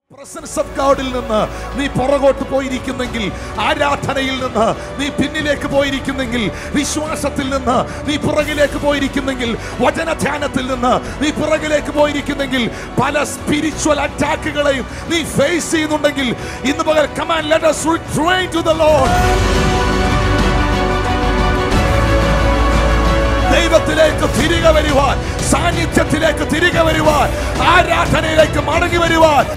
presence of ഗോഡിൽ നിന്ന് നീ പുറകോട്ട് പോയിരിക്കുന്നെങ്കിൽ ആരാധനയിൽ നിന്ന് നീ പിന്നിലേക്ക് പോയിരിക്കുന്നെങ്കിൽ വിശ്വാസത്തിൽ നിന്ന് നീ പുറകിലേക്ക് പോയിരിക്കുന്നെങ്കിൽ വചനധ്യാനത്തിൽ നിന്ന് നീ പുറകിലേക്ക് പോയിരിക്കുന്നെങ്കിൽ പല സ്പിരിച്വൽ അറ്റാക്കുകളെയും നീ ഫേസ് ചെയ്യുന്നുണ്ടെങ്കിൽ ഇന്ന് പകൽ come on let us return to the Lord ദൈവത്തിലേക്ക് തിരികെ വരുവാൻ സാന്നിധ്യത്തിലേക്ക് തിരികെ വരുവാൻ ആരാധനയിലേക്ക് മടങ്ങി വരുവാൻ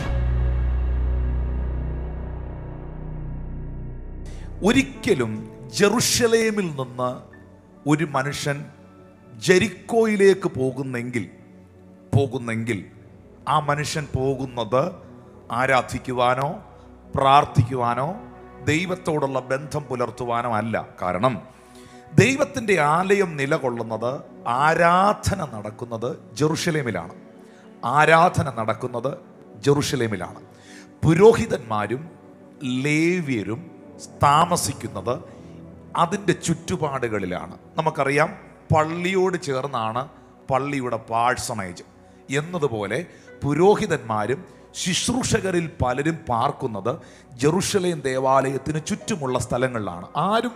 ഒരിക്കലും ജെറുഷലേമിൽ നിന്ന് ഒരു മനുഷ്യൻ ജെരിക്കോയിലേക്ക് പോകുന്നെങ്കിൽ പോകുന്നെങ്കിൽ ആ മനുഷ്യൻ പോകുന്നത് ആരാധിക്കുവാനോ പ്രാർത്ഥിക്കുവാനോ ദൈവത്തോടുള്ള ബന്ധം പുലർത്തുവാനോ അല്ല കാരണം ദൈവത്തിൻ്റെ ആലയം നിലകൊള്ളുന്നത് ആരാധന നടക്കുന്നത് ജെറുഷലേമിലാണ് ആരാധന നടക്കുന്നത് ജെറുഷലേമിലാണ് പുരോഹിതന്മാരും ലേവ്യരും താമസിക്കുന്നത് അതിൻ്റെ ചുറ്റുപാടുകളിലാണ് നമുക്കറിയാം പള്ളിയോട് ചേർന്നാണ് പള്ളിയുടെ പാഴ്സണേജ് എന്നതുപോലെ പുരോഹിതന്മാരും ശുശ്രൂഷകരിൽ പലരും പാർക്കുന്നത് ജെറുഷലേം ദേവാലയത്തിന് ചുറ്റുമുള്ള സ്ഥലങ്ങളിലാണ് ആരും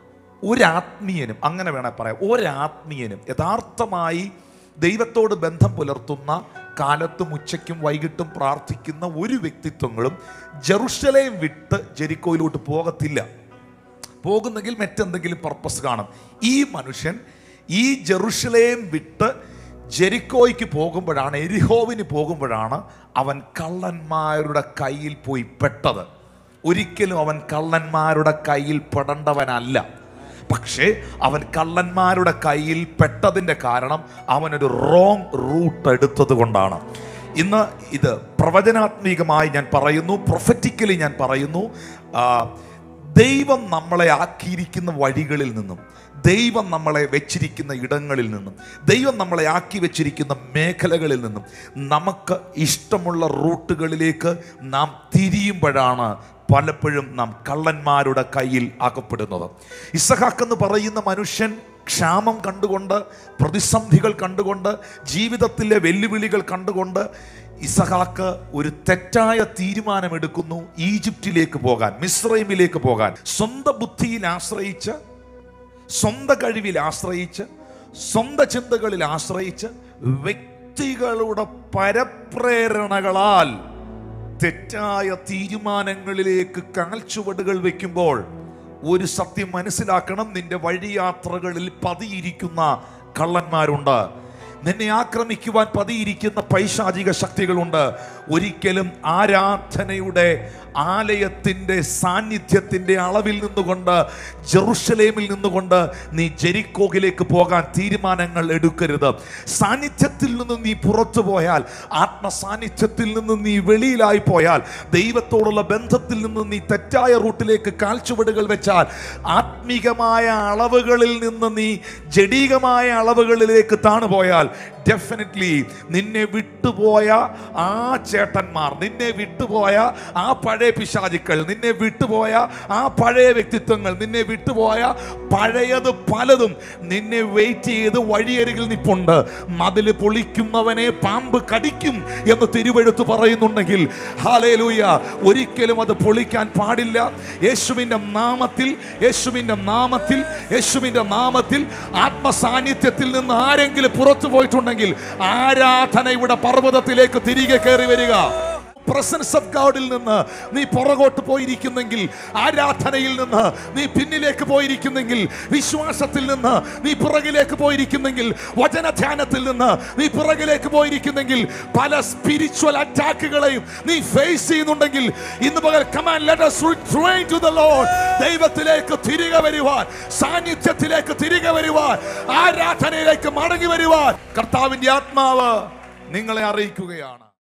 ഒരാത്മീയനും അങ്ങനെ വേണേൽ പറയാം ഒരാത്മീയനും യഥാർത്ഥമായി ദൈവത്തോട് ബന്ധം പുലർത്തുന്ന കാലത്തും ഉച്ചയ്ക്കും വൈകിട്ടും പ്രാർത്ഥിക്കുന്ന ഒരു വ്യക്തിത്വങ്ങളും ജെറുഷലേം വിട്ട് ജെരിക്കോയിലോട്ട് പോകത്തില്ല പോകുന്നെങ്കിൽ മറ്റെന്തെങ്കിലും പർപ്പസ് കാണും ഈ മനുഷ്യൻ ഈ ജെറുഷലേം വിട്ട് ജെരിക്കോയ്ക്ക് പോകുമ്പോഴാണ് എരിഹോവിന് പോകുമ്പോഴാണ് അവൻ കള്ളന്മാരുടെ കയ്യിൽ പോയി പെട്ടത് ഒരിക്കലും അവൻ കള്ളന്മാരുടെ കയ്യിൽ പെടേണ്ടവനല്ല പക്ഷേ അവൻ കള്ളന്മാരുടെ കയ്യിൽ പെട്ടതിൻ്റെ കാരണം അവനൊരു റോങ് റൂട്ട് എടുത്തത് കൊണ്ടാണ് ഇന്ന് ഇത് പ്രവചനാത്മീകമായി ഞാൻ പറയുന്നു പ്രൊഫറ്റിക്കലി ഞാൻ പറയുന്നു ആ, ദൈവം നമ്മളെ ആക്കിയിരിക്കുന്ന വഴികളിൽ നിന്നും ദൈവം നമ്മളെ വെച്ചിരിക്കുന്ന ഇടങ്ങളിൽ നിന്നും ദൈവം നമ്മളെ ആക്കി വെച്ചിരിക്കുന്ന മേഖലകളിൽ നിന്നും നമുക്ക് ഇഷ്ടമുള്ള റൂട്ടുകളിലേക്ക് നാം തിരിയുമ്പോഴാണ് പലപ്പോഴും നാം കള്ളന്മാരുടെ കയ്യിൽ അകപ്പെടുന്നത് ഇസഹാക്ക് എന്ന് പറയുന്ന മനുഷ്യൻ ക്ഷാമം കണ്ടുകൊണ്ട് പ്രതിസന്ധികൾ കണ്ടുകൊണ്ട് ജീവിതത്തിലെ വെല്ലുവിളികൾ കണ്ടുകൊണ്ട് ഇസഹാക്ക് ഒരു തെറ്റായ തീരുമാനമെടുക്കുന്നു ഈജിപ്തിലേക്ക് പോകാൻ മിസ്രൈമിലേക്ക് പോകാൻ സ്വന്തം ബുദ്ധിയിൽ ആശ്രയിച്ച് സ്വന്തം കഴിവിൽ ആശ്രയിച്ച് സ്വന്തം ചിന്തകളിൽ ആശ്രയിച്ച് വ്യക്തികളുടെ പരപ്രേരണകളാൽ തെറ്റായ തീരുമാനങ്ങളിലേക്ക് കാൽച്ചുവടുകൾ വെക്കുമ്പോൾ ഒരു സത്യം മനസ്സിലാക്കണം നിന്റെ വഴിയാത്രകളിൽ പതിയിരിക്കുന്ന കള്ളന്മാരുണ്ട് നിന്നെ ആക്രമിക്കുവാൻ പതിയിരിക്കുന്ന പൈശാചിക ശക്തികളുണ്ട് ഒരിക്കലും ആരാധനയുടെ ആലയത്തിൻ്റെ സാന്നിധ്യത്തിൻ്റെ അളവിൽ നിന്നുകൊണ്ട് ജെറുഷലേമിൽ നിന്നുകൊണ്ട് നീ ജെരിക്കോകിലേക്ക് പോകാൻ തീരുമാനങ്ങൾ എടുക്കരുത് സാന്നിധ്യത്തിൽ നിന്ന് നീ പുറത്തു പോയാൽ ആത്മസാന്നിധ്യത്തിൽ നിന്ന് നീ വെളിയിലായി പോയാൽ ദൈവത്തോടുള്ള ബന്ധത്തിൽ നിന്ന് നീ തെറ്റായ റൂട്ടിലേക്ക് കാൽച്ചുവടുകൾ വെച്ചാൽ ആത്മീകമായ അളവുകളിൽ നിന്ന് നീ ജഡീകമായ അളവുകളിലേക്ക് താണുപോയാൽ ഡെഫിനറ്റ്ലി നിന്നെ വിട്ടുപോയ ആ ചേട്ടന്മാർ നിന്നെ വിട്ടുപോയ ആ പഴയ പിശാചുക്കൾ നിന്നെ വിട്ടുപോയ ആ പഴയ വ്യക്തിത്വങ്ങൾ നിന്നെ വിട്ടുപോയ പഴയത് പലതും നിന്നെ വെയിറ്റ് ചെയ്ത് വഴിയരികിൽ നിപ്പുണ്ട് മതിൽ പൊളിക്കുന്നവനെ പാമ്പ് കടിക്കും എന്ന് തിരുവെഴുത്ത് പറയുന്നുണ്ടെങ്കിൽ ഹാലേലൂയ ഒരിക്കലും അത് പൊളിക്കാൻ പാടില്ല യേശുവിൻ്റെ നാമത്തിൽ യേശുവിൻ്റെ നാമത്തിൽ യേശുവിൻ്റെ നാമത്തിൽ ആത്മസാന്നിധ്യത്തിൽ നിന്ന് ആരെങ്കിലും പുറത്തു പോയിട്ടുണ്ടെങ്കിൽ ആരാധനയുടെ പർവ്വതത്തിലേക്ക് തിരികെ കയറി വരിക പ്രസൻസ് ഓഫ് ഗോഡിൽ നിന്ന് നീ പുറകോട്ട് പോയിരിക്കുന്നെങ്കിൽ ആരാധനയിൽ നിന്ന് നീ പിന്നിലേക്ക് പോയിരിക്കുന്നെങ്കിൽ വിശ്വാസത്തിൽ നിന്ന് നീ പുറകിലേക്ക് പോയിരിക്കുന്നെങ്കിൽ വചനധ്യാനത്തിൽ നിന്ന് നീ പുറകിലേക്ക് പോയിരിക്കുന്നെങ്കിൽ പല സ്പിരിച്വൽ അറ്റാക്കുകളെയും നീ ഫേസ് ചെയ്യുന്നുണ്ടെങ്കിൽ ഇന്ന് പകൽ come on let us return to the Lord ദൈവത്തിലേക്ക് തിരികെ വരുവാൻ സാന്നിധ്യത്തിലേക്ക് തിരികെ വരുവാൻ ആരാധനയിലേക്ക് മടങ്ങി വരുവാൻ കർത്താവിന്റെ ആത്മാവ് നിങ്ങളെ അറിയിക്കുകയാണ്